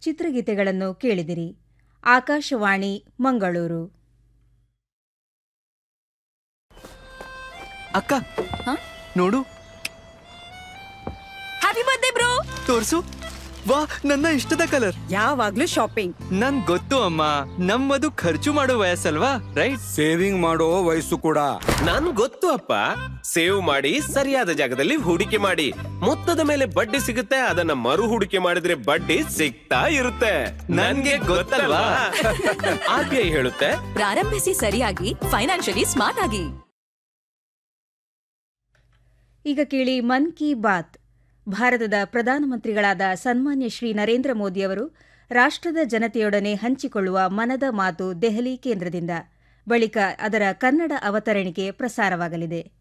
ಚಿತ್ರಗೀತೆಗಳನ್ನು ಕೇಳಿದಿರಿ ಆಕಾಶವಾಣಿ ಮಂಗಳೂರು ಅಕ್ಕ ನೋಡು ಹ್ಯಾಪಿ ಬರ್ತ್ಡೇ ಬ್ರೋ ತೋರ್ಸು ವಾ ನನ್ನ ಇಷ್ಟದ ಕಲರ್ ಯಾವಾಗ್ಲೂ ಶಾಪಿಂಗ್ ನನ್ ಗೊತ್ತು ಅಮ್ಮ ನಮ್ಮದು ಖರ್ಚು ಮಾಡೋ ವಯಸ್ಸಲ್ವಾ ರೈಟ್ ಸೇವಿಂಗ್ ಮಾಡೋ ವಯಸ್ಸು ಕೂಡ ನನ್ ಗೊತ್ತು ಅಪ್ಪ ಸೇವ್ ಮಾಡಿ ಸರಿಯಾದ ಜಾಗದಲ್ಲಿ ಹೂಡಿಕೆ ಮಾಡಿ ಮೊತ್ತದ ಮೇಲೆ ಬಡ್ಡಿ ಸಿಗುತ್ತೆ ಅದನ್ನ ಮರು ಹೂಡಿಕೆ ಮಾಡಿದ್ರೆ ಬಡ್ಡಿ ಸಿಗ್ತಾ ಇರುತ್ತೆ ನನ್ಗೆ ಗೊತ್ತಲ್ವಾ ಆರ್ ಬಿ ಐ ಹೇಳುತ್ತೆ ಪ್ರಾರಂಭಿಸಿ ಸರಿಯಾಗಿ ಫೈನಾನ್ಷಿಯಲಿ ಸ್ಮಾರ್ಟ್ ಆಗಿ ಈಗ ಕೇಳಿ ಮನ್ ಕಿ ಬಾತ್ ಭಾರತದ ಪ್ರಧಾನಮಂತ್ರಿಗಳಾದ ಸನ್ಮಾನ್ಯ ಶ್ರೀ ನರೇಂದ್ರ ಮೋದಿಯವರು ರಾಷ್ಟ್ರದ ಜನತೆಯೊಡನೆ ಹಂಚಿಕೊಳ್ಳುವ ಮನದ ಮಾತು ದೆಹಲಿ ಕೇಂದ್ರದಿಂದ ಬಳಿಕ ಅದರ ಕನ್ನಡ ಅವತರಣಿಕೆ ಪ್ರಸಾರವಾಗಲಿದೆ